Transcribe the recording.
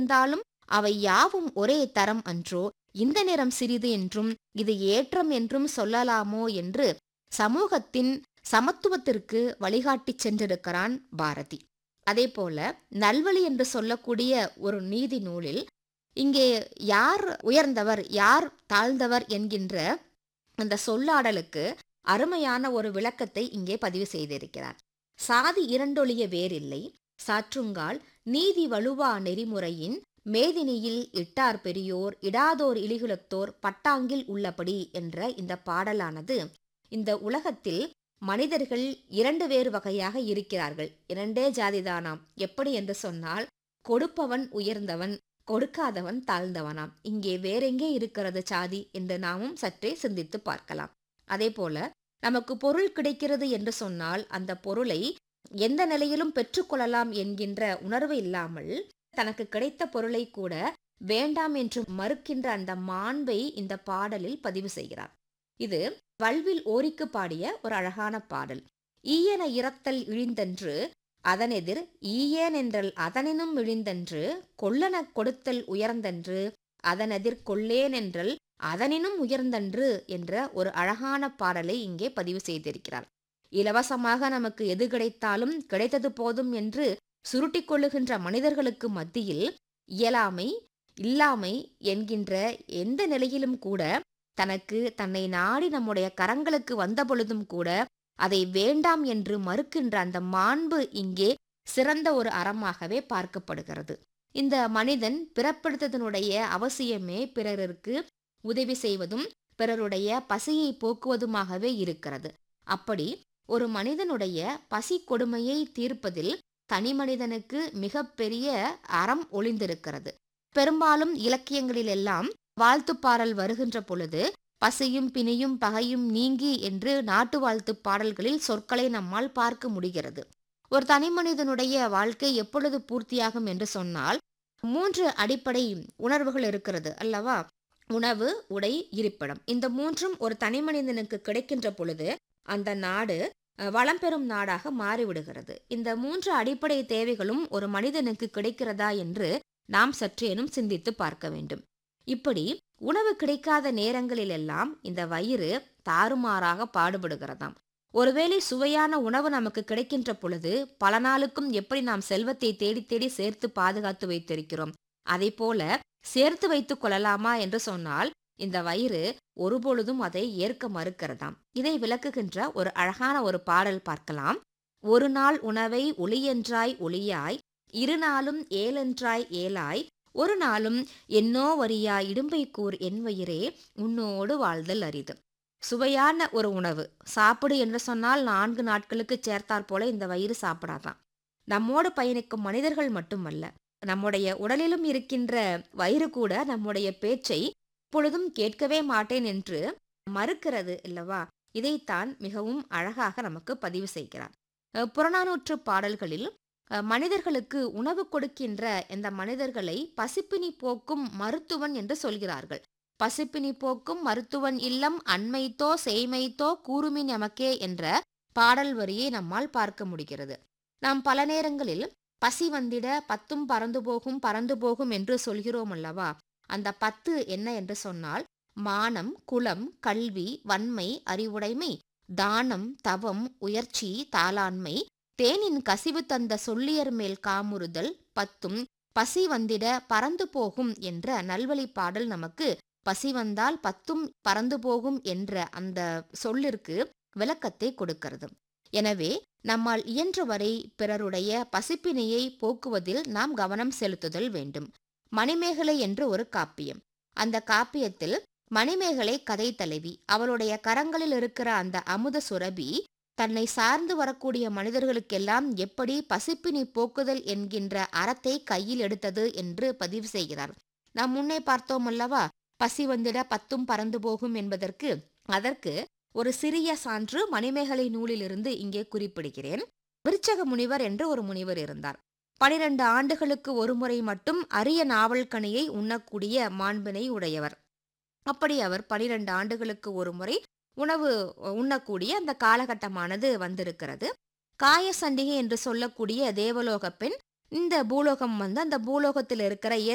இருந்தாலும் அவை யாவும் ஒரே தரம் அன்றோ இந்த நிறம் சிறிது என்றும் இது ஏற்றம் என்றும் சொல்லலாமோ என்று சமூகத்தின் சமத்துவத்திற்கு வழிகாட்டிச் சென்றிருக்கிறான் பாரதி அதேபோல நல்வழி என்று சொல்லக்கூடிய ஒரு நீதி நூலில் இங்கே யார் உயர்ந்தவர் யார் தாழ்ந்தவர் என்கின்ற அந்த சொல்லாடலுக்கு அருமையான ஒரு விளக்கத்தை இங்கே பதிவு செய்திருக்கிறார் சாதி இரண்டொழிய வேறில்லை சாற்றுங்கால் நீதி வலுவா நெறிமுறையின் மேதினியில் இட்டார் பெரியோர் இடாதோர் இலிகுலத்தோர் பட்டாங்கில் உள்ளபடி என்ற இந்த பாடலானது இந்த உலகத்தில் மனிதர்கள் இரண்டு வேறு வகையாக இருக்கிறார்கள் இரண்டே ஜாதிதானாம் எப்படி என்று சொன்னால் கொடுப்பவன் உயர்ந்தவன் கொடுக்காதவன் தாழ்ந்தவனாம் இங்கே வேறெங்கே இருக்கிறது சாதி என்று நாமும் சற்றே சிந்தித்து பார்க்கலாம் அதே போல நமக்கு பொருள் கிடைக்கிறது என்று சொன்னால் அந்த பொருளை எந்த நிலையிலும் பெற்றுக்கொள்ளலாம் என்கின்ற உணர்வு இல்லாமல் தனக்கு கிடைத்த பொருளை கூட வேண்டாம் என்று மறுக்கின்ற அந்த மாண்பை இந்த பாடலில் பதிவு செய்கிறார் இது வல்வில் ஓரிக்கு பாடிய ஒரு அழகான பாடல் ஈயன இறத்தல் இழிந்தன்று அதனெதிர் ஈயேன் என்றல் அதனினும் இழிந்தன்று கொல்லன கொடுத்தல் உயர்ந்தன்று அதனெதிர் கொள்ளேன் என்றல் அதனினும் உயர்ந்தன்று என்ற ஒரு அழகான பாடலை இங்கே பதிவு செய்திருக்கிறார் இலவசமாக நமக்கு எது கிடைத்தாலும் கிடைத்தது போதும் என்று சுருட்டிக் கொள்ளுகின்ற மனிதர்களுக்கு மத்தியில் இயலாமை இல்லாமை என்கின்ற எந்த நிலையிலும் கூட தனக்கு தன்னை நாடி நம்முடைய கரங்களுக்கு வந்த பொழுதும் கூட அதை வேண்டாம் என்று மறுக்கின்ற அந்த மாண்பு இங்கே சிறந்த ஒரு அறமாகவே பார்க்கப்படுகிறது இந்த மனிதன் பிறப்பெடுத்ததனுடைய அவசியமே பிறருக்கு உதவி செய்வதும் பிறருடைய பசியை போக்குவதுமாகவே இருக்கிறது அப்படி ஒரு மனிதனுடைய பசி கொடுமையை தீர்ப்பதில் தனி மனிதனுக்கு மிகப்பெரிய அறம் ஒளிந்திருக்கிறது பெரும்பாலும் இலக்கியங்களிலெல்லாம் வாழ்த்துப்பாடல் வருகின்ற பொழுது பசியும் பிணியும் பகையும் நீங்கி என்று நாட்டு வாழ்த்து பாடல்களில் சொற்களை நம்மால் பார்க்க முடிகிறது ஒரு தனி மனிதனுடைய வாழ்க்கை எப்பொழுது பூர்த்தியாகும் என்று சொன்னால் மூன்று அடிப்படை உணர்வுகள் இருக்கிறது அல்லவா உணவு உடை இருப்பிடம் இந்த மூன்றும் ஒரு தனி மனிதனுக்கு கிடைக்கின்ற பொழுது அந்த நாடு வளம் பெறும் நாடாக மாறிவிடுகிறது இந்த மூன்று அடிப்படை தேவைகளும் ஒரு மனிதனுக்கு கிடைக்கிறதா என்று நாம் சற்றேனும் சிந்தித்து பார்க்க வேண்டும் இப்படி உணவு கிடைக்காத நேரங்களிலெல்லாம் இந்த வயிறு தாறுமாறாக பாடுபடுகிறதாம் ஒருவேளை சுவையான உணவு நமக்கு கிடைக்கின்ற பொழுது பல நாளுக்கும் எப்படி நாம் செல்வத்தை தேடி தேடி சேர்த்து பாதுகாத்து வைத்திருக்கிறோம் அதை போல சேர்த்து வைத்துக் கொள்ளலாமா என்று சொன்னால் இந்த வயிறு ஒருபொழுதும் அதை ஏற்க மறுக்கிறதாம் இதை விளக்குகின்ற ஒரு அழகான ஒரு பாடல் பார்க்கலாம் ஒரு நாள் உணவை ஒளியென்றாய் ஒளியாய் இரு நாளும் ஏலென்றாய் ஏலாய் ஒரு நாளும் என்னோ வரியா இடும்பை கூர் என் வயிறே உன்னோடு வாழ்தல் அரிது சுவையான ஒரு உணவு சாப்பிடு என்று சொன்னால் நான்கு நாட்களுக்கு சேர்த்தாற் போல இந்த வயிறு சாப்பிடாதான் நம்மோடு பயணிக்கும் மனிதர்கள் மட்டுமல்ல நம்முடைய உடலிலும் இருக்கின்ற வயிறு கூட நம்முடைய பேச்சை எப்பொழுதும் கேட்கவே மாட்டேன் என்று மறுக்கிறது இல்லவா இதைத்தான் மிகவும் அழகாக நமக்கு பதிவு செய்கிறார் புறநானூற்று பாடல்களில் மனிதர்களுக்கு உணவு கொடுக்கின்ற இந்த மனிதர்களை பசிப்பினி போக்கும் மருத்துவன் என்று சொல்கிறார்கள் பசிப்பினி போக்கும் மருத்துவன் இல்லம் அண்மைத்தோ செய்மைத்தோ கூறுமின் எமக்கே என்ற பாடல் வரியை நம்மால் பார்க்க முடிகிறது நாம் பல நேரங்களில் பசி வந்திட பத்தும் பறந்து போகும் பறந்து போகும் என்று சொல்கிறோம் அல்லவா அந்த பத்து என்ன என்று சொன்னால் மானம் குலம் கல்வி வன்மை அறிவுடைமை தானம் தவம் உயர்ச்சி தாளாண்மை தேனின் கசிவு தந்த சொல்லியர் மேல் காமுறுதல் பத்தும் பசி வந்திட பறந்து போகும் என்ற நல்வழி பாடல் நமக்கு பசி வந்தால் பத்தும் பறந்து போகும் என்ற அந்த சொல்லிற்கு விளக்கத்தை கொடுக்கிறது எனவே நம்மால் இயன்றவரை பிறருடைய பசிப்பினையை போக்குவதில் நாம் கவனம் செலுத்துதல் வேண்டும் மணிமேகலை என்று ஒரு காப்பியம் அந்த காப்பியத்தில் மணிமேகலை கதை தலைவி அவளுடைய கரங்களில் இருக்கிற அந்த அமுத சுரபி தன்னை சார்ந்து வரக்கூடிய மனிதர்களுக்கெல்லாம் எப்படி பசிப்பினி போக்குதல் என்கின்ற அறத்தை கையில் எடுத்தது என்று பதிவு செய்கிறார் நாம் முன்னே பார்த்தோம் அல்லவா பசி வந்திட பத்தும் பறந்து போகும் என்பதற்கு அதற்கு ஒரு சிறிய சான்று மணிமேகலை நூலிலிருந்து இங்கே குறிப்பிடுகிறேன் விருச்சக முனிவர் என்று ஒரு முனிவர் இருந்தார் பனிரெண்டு ஆண்டுகளுக்கு ஒருமுறை மட்டும் அரிய நாவல் கனியை உண்ணக்கூடிய மாண்பினை உடையவர் அப்படி அவர் பனிரெண்டு ஆண்டுகளுக்கு ஒரு முறை உணவு உண்ணக்கூடிய அந்த காலகட்டமானது வந்திருக்கிறது காயசண்டிகை என்று சொல்லக்கூடிய தேவலோக பெண் இந்த பூலோகம் வந்து அந்த பூலோகத்தில் இருக்கிற